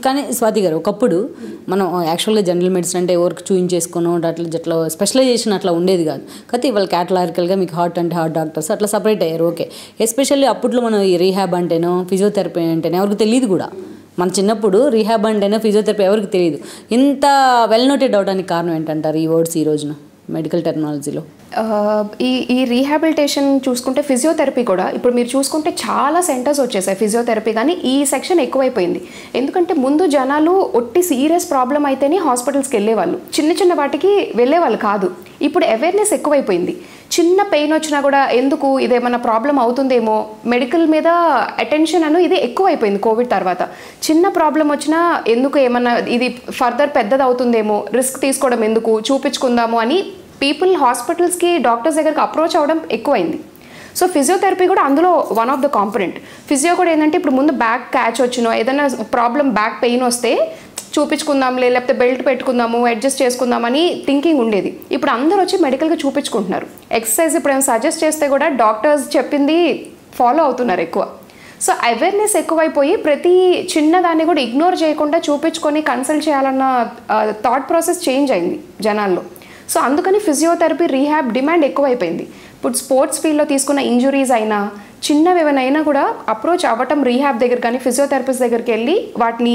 కానీ స్వాతి గారు ఒకప్పుడు మనం యాక్చువల్గా జనరల్ మెడిసిన్ అంటే ఎవరికి చూయించేసుకోను అట్లా అట్లా స్పెషలైజేషన్ అట్లా ఉండేది కాదు కాకపోతే ఇవాళ క్యాటలారికల్గా మీకు హార్ట్ అంటే హార్ట్ డాక్టర్స్ అట్లా సపరేట్ అయ్యారు ఓకే ఎస్పెషల్లీ అప్పట్లో మనం ఈ రీహాబ్ అంటేనో ఫిజియోథెరపీ అంటేనో ఎవరికి తెలియదు కూడా మన చిన్నప్పుడు రీహాబ్ అంటేనో ఫిజియోథెరపీ ఎవరికి తెలియదు ఇంత వెల్ నోటెడ్ అవడానికి కారణం ఏంటంటారు ఈ వర్డ్స్ ఈ రోజున మెడికల్ టెక్నాలజీలో ఆ, ఈ ఈ రీహాబిలిటేషన్ చూసుకుంటే ఫిజియోథెరపీ కూడా ఇప్పుడు మీరు చూసుకుంటే చాలా సెంటర్స్ వచ్చేసాయి ఫిజియోథెరపీ కానీ ఈ సెక్షన్ ఎక్కువైపోయింది ఎందుకంటే ముందు జనాలు ఒట్టి సీరియస్ ప్రాబ్లం అయితేనే హాస్పిటల్స్కి వెళ్ళేవాళ్ళు చిన్న చిన్న వాటికి వెళ్ళేవాళ్ళు కాదు ఇప్పుడు అవేర్నెస్ ఎక్కువైపోయింది చిన్న పెయిన్ వచ్చినా కూడా ఎందుకు ఇదేమన్నా ప్రాబ్లం అవుతుందేమో మెడికల్ మీద అటెన్షన్ అను ఇది ఎక్కువైపోయింది కోవిడ్ తర్వాత చిన్న ప్రాబ్లం వచ్చినా ఎందుకు ఏమన్నా ఇది ఫర్దర్ పెద్దది అవుతుందేమో రిస్క్ తీసుకోవడం ఎందుకు చూపించుకుందాము అని పీపుల్ హాస్పిటల్స్కి డాక్టర్స్ దగ్గరికి అప్రోచ్ అవ్వడం ఎక్కువైంది సో ఫిజియోథెరపీ కూడా అందులో one of the component physio కూడా ఏంటంటే ఇప్పుడు ముందు బ్యాక్ క్యాచ్ వచ్చినో ఏదైనా ప్రాబ్లం బ్యాక్ పెయిన్ వస్తే చూపించుకుందాంలే లేకపోతే బెల్ట్ పెట్టుకుందాము అడ్జస్ట్ చేసుకుందామని థింకింగ్ ఉండేది ఇప్పుడు అందరూ వచ్చి మెడికల్గా చూపించుకుంటున్నారు ఎక్సర్సైజ్ ఇప్పుడు ఏమైనా సజెస్ట్ చేస్తే కూడా డాక్టర్స్ చెప్పింది ఫాలో అవుతున్నారు ఎక్కువ సో అవేర్నెస్ ఎక్కువైపోయి ప్రతి చిన్నదాన్ని కూడా ఇగ్నోర్ చేయకుండా చూపించుకొని కన్సల్ట్ చేయాలన్న థాట్ ప్రాసెస్ చేంజ్ అయింది జనాల్లో సో అందుకని ఫిజియోథెరపీ రీహాబ్ డిమాండ్ ఎక్కువైపోయింది ఇప్పుడు స్పోర్ట్స్ ఫీల్డ్లో తీసుకున్న ఇంజురీస్ అయినా చిన్నవి ఏమైనా అయినా కూడా అప్రోచ్ అవ్వటం రీహాబ్ దగ్గర కానీ ఫిజియోథెరపిస్ట్ దగ్గరికి వెళ్ళి వాటిని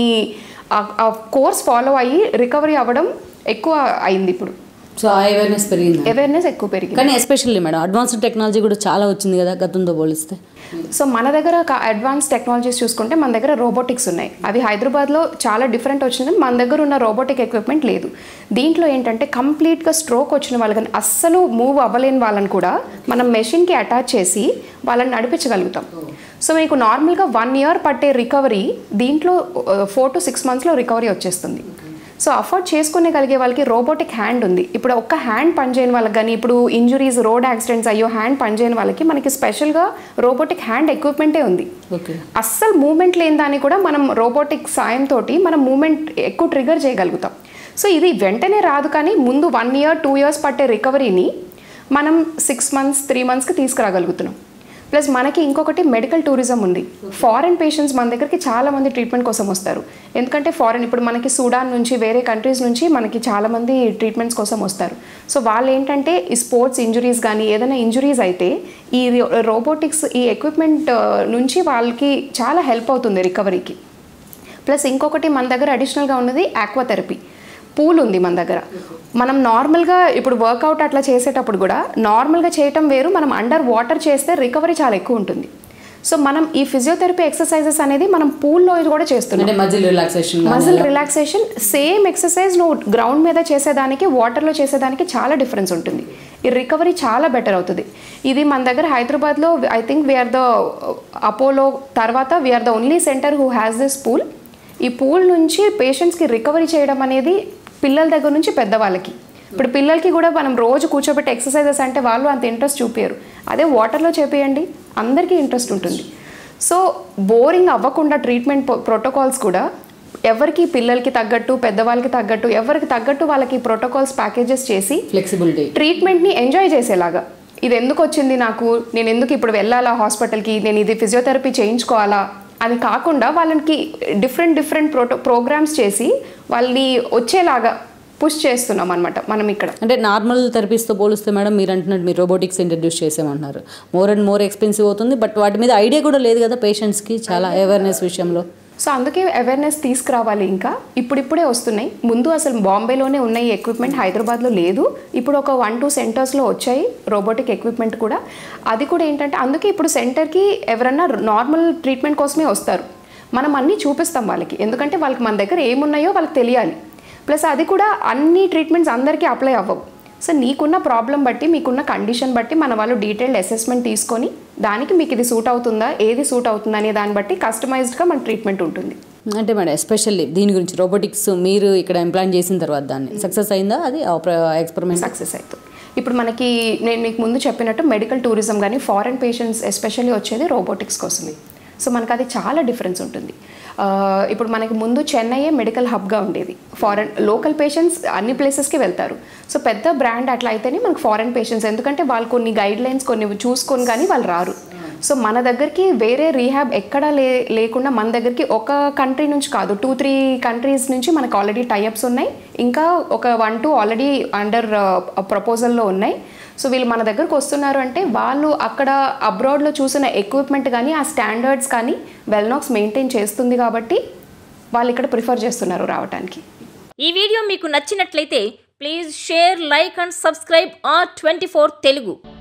ఆ కోర్స్ ఫాలో అయ్యి రికవరీ అవ్వడం ఎక్కువ అయింది ఇప్పుడు సో ఆ అవేర్నెస్ పెరిగింది అవేర్నెస్ ఎక్కువ పెరిగింది కానీ ఎస్పెషల్లీ మేడం అడ్వాన్స్డ్ టెక్నాలజీ కూడా చాలా వచ్చింది కదా గతంతో పోలిస్తే సో మన దగ్గర అడ్వాన్స్ టెక్నాలజీస్ చూసుకుంటే మన దగ్గర రోబోటిక్స్ ఉన్నాయి అవి హైదరాబాద్లో చాలా డిఫరెంట్ వచ్చింది మన దగ్గర ఉన్న రోబోటిక్ ఎక్విప్మెంట్ లేదు దీంట్లో ఏంటంటే కంప్లీట్గా స్ట్రోక్ వచ్చిన వాళ్ళు కానీ అస్సలు మూవ్ అవ్వలేని వాళ్ళని కూడా మనం మెషిన్కి అటాచ్ చేసి వాళ్ళని నడిపించగలుగుతాం సో మీకు నార్మల్గా వన్ ఇయర్ పట్టే రికవరీ దీంట్లో ఫోర్ టు సిక్స్ మంత్స్లో రికవరీ వచ్చేస్తుంది సో అఫోర్డ్ చేసుకునేగలిగే వాళ్ళకి రోబోటిక్ హ్యాండ్ ఉంది ఇప్పుడు ఒక్క హ్యాండ్ పనిచేయని వాళ్ళకి కానీ ఇప్పుడు ఇంజురీస్ రోడ్ యాక్సిడెంట్స్ అయ్యో హ్యాండ్ పనిచేయని వాళ్ళకి మనకి స్పెషల్గా రోబోటిక్ హ్యాండ్ ఎక్విప్మెంటే ఉంది ఓకే అస్సలు మూమెంట్ లేని దాన్ని కూడా మనం రోబోటిక్ సాయంతో మనం మూమెంట్ ఎక్కువ ట్రిగర్ చేయగలుగుతాం సో ఇది వెంటనే రాదు కానీ ముందు వన్ ఇయర్ టూ ఇయర్స్ పట్టే రికవరీని మనం సిక్స్ మంత్స్ త్రీ మంత్స్కి తీసుకురాగలుగుతున్నాం ప్లస్ మనకి ఇంకొకటి మెడికల్ టూరిజం ఉంది ఫారెన్ పేషెంట్స్ మన దగ్గరికి చాలా మంది ట్రీట్మెంట్ కోసం వస్తారు ఎందుకంటే ఫారెన్ ఇప్పుడు మనకి సూడాన్ నుంచి వేరే కంట్రీస్ నుంచి మనకి చాలా మంది ట్రీట్మెంట్స్ కోసం వస్తారు సో వాళ్ళు ఏంటంటే ఈ స్పోర్ట్స్ ఇంజురీస్ కానీ ఏదైనా ఇంజురీస్ అయితే ఈ రోబోటిక్స్ ఈ ఎక్విప్మెంట్ నుంచి వాళ్ళకి చాలా హెల్ప్ అవుతుంది రికవరీకి ప్లస్ ఇంకొకటి మన దగ్గర అడిషనల్గా ఉన్నది ఆక్వాథెరపీ పూల్ ఉంది మన దగ్గర మనం నార్మల్గా ఇప్పుడు వర్కౌట్ అట్లా చేసేటప్పుడు కూడా నార్మల్గా చేయటం వేరు మనం అండర్ వాటర్ చేస్తే రికవరీ చాలా ఎక్కువ ఉంటుంది సో మనం ఈ ఫిజియోథెరపీ ఎక్సర్సైజెస్ అనేది మనం పూల్లో కూడా చేస్తున్నాం అంటే muscle relaxation muscle relaxation same exercise నువ్వు గ్రౌండ్ మీద చేసేదానికి వాటర్లో చేసేదానికి చాలా డిఫరెన్స్ ఉంటుంది ఈ రికవరీ చాలా బెటర్ అవుతుంది ఇది మన దగ్గర హైదరాబాద్లో I think we are the Apollo తర్వాత we are the only centre who has this pool ఈ పూల్ నుంచి పేషెంట్స్కి రికవరీ చేయడం అనేది పిల్లల దగ్గర నుంచి పెద్దవాళ్ళకి ఇప్పుడు పిల్లలకి కూడా మనం రోజు కూర్చోబెట్టి ఎక్సర్సైజెస్ అంటే వాళ్ళు అంత ఇంట్రెస్ట్ చూపించరు అదే వాటర్లో చేపియండి అందరికీ ఇంట్రెస్ట్ ఉంటుంది సో బోరింగ్ అవ్వకుండా ట్రీట్మెంట్ ప్రోటోకాల్స్ కూడా ఎవరికి పిల్లలకి తగ్గట్టు పెద్దవాళ్ళకి తగ్గట్టు ఎవరికి తగ్గట్టు వాళ్ళకి ప్రోటోకాల్స్ ప్యాకేజెస్ చేసి ఫ్లెక్సిబిలిటీ ట్రీట్మెంట్ని ఎంజాయ్ చేసేలాగా ఇది ఎందుకు వచ్చింది నాకు నేను ఎందుకు ఇప్పుడు వెళ్ళాలా హాస్పిటల్కి నేను ఇది ఫిజియోథెరపీ చేయించుకోవాలా అని కాకుండా వాళ్ళకి డిఫరెంట్ డిఫరెంట్ ప్రోటో ప్రోగ్రామ్స్ చేసి వాళ్ళని వచ్చేలాగా పుష్ చేస్తున్నాం అనమాట మనం ఇక్కడ అంటే నార్మల్ థెరపీస్తో పోలిస్తే మేడం మీరు అంటున్నట్టు మీరు రోబోటిక్స్ ఇంట్రడ్యూస్ చేసామంటున్నారు మోర్ అండ్ మోర్ ఎక్స్పెన్సివ్ అవుతుంది బట్ వాటి మీద ఐడియా కూడా లేదు కదా పేషెంట్స్కి చాలా అవేర్నెస్ విషయంలో సో అందుకే అవేర్నెస్ తీసుకురావాలి ఇంకా ఇప్పుడిప్పుడే వస్తున్నాయి ముందు అసలు బాంబేలోనే ఉన్న ఈ ఎక్విప్మెంట్ హైదరాబాద్లో లేదు ఇప్పుడు ఒక వన్ టూ సెంటర్స్లో వచ్చాయి రోబోటిక్ ఎక్విప్మెంట్ కూడా అది కూడా ఏంటంటే అందుకే ఇప్పుడు సెంటర్కి ఎవరన్నా నార్మల్ ట్రీట్మెంట్ కోసమే వస్తారు మనం అన్నీ చూపిస్తాం వాళ్ళకి ఎందుకంటే వాళ్ళకి మన దగ్గర ఏమున్నాయో వాళ్ళకి తెలియాలి ప్లస్ అది కూడా అన్ని ట్రీట్మెంట్స్ అందరికీ అప్లై అవ్వవు సో నీకున్న ప్రాబ్లం బట్టి మీకున్న కండిషన్ బట్టి మన వాళ్ళు డీటెయిల్డ్ అసెస్మెంట్ తీసుకొని దానికి మీకు ఇది సూట్ అవుతుందా ఏది సూట్ అవుతుందా అనే దాన్ని బట్టి కస్టమైజ్డ్గా మన ట్రీట్మెంట్ ఉంటుంది అంటే మేడం ఎస్పెషల్లీ దీని గురించి రోబోటిక్స్ మీరు ఇక్కడ ఇంప్లాంట్ చేసిన తర్వాత దాన్ని సక్సెస్ అయిందా అది ఎక్స్పెరిమెంట్ సక్సెస్ అవుతుంది ఇప్పుడు మనకి నేను మీకు ముందు చెప్పినట్టు మెడికల్ టూరిజం కానీ ఫారెన్ పేషెంట్స్ ఎస్పెషల్లీ వచ్చేది రోబోటిక్స్ కోసమే సో మనకు అది చాలా డిఫరెన్స్ ఉంటుంది ఆ, ఇప్పుడు మనకి ముందు చెన్నైయే మెడికల్ హబ్గా ఉండేది ఫారెన్ లోకల్ పేషెంట్స్ అన్ని ప్లేసెస్కి వెళ్తారు సో పెద్ద బ్రాండ్ అట్లా అయితేనే మనకు ఫారెన్ పేషెంట్స్ ఎందుకంటే వాళ్ళు కొన్ని గైడ్ లైన్స్ కొన్ని చూసుకొని కానీ వాళ్ళు రారు సో మన దగ్గరికి వేరే రీహాబ్ ఎక్కడా లే లేకుండా మన దగ్గరికి ఒక కంట్రీ నుంచి కాదు టూ త్రీ కంట్రీస్ నుంచి మనకు ఆల్రెడీ టైఅప్స్ ఉన్నాయి ఇంకా ఒక వన్ టూ ఆల్రెడీ అండర్ ప్రపోజల్లో ఉన్నాయి సో వీళ్ళు మన దగ్గరకు వస్తున్నారు అంటే వాళ్ళు అక్కడ అబ్రాడ్లో చూసిన ఎక్విప్మెంట్ కానీ ఆ స్టాండర్డ్స్ కానీ వెల్నాక్స్ మెయింటైన్ చేస్తుంది కాబట్టి వాళ్ళు ఇక్కడ ప్రిఫర్ చేస్తున్నారు రావడానికి ఈ వీడియో మీకు నచ్చినట్లయితే please share like and subscribe R twenty four Telugu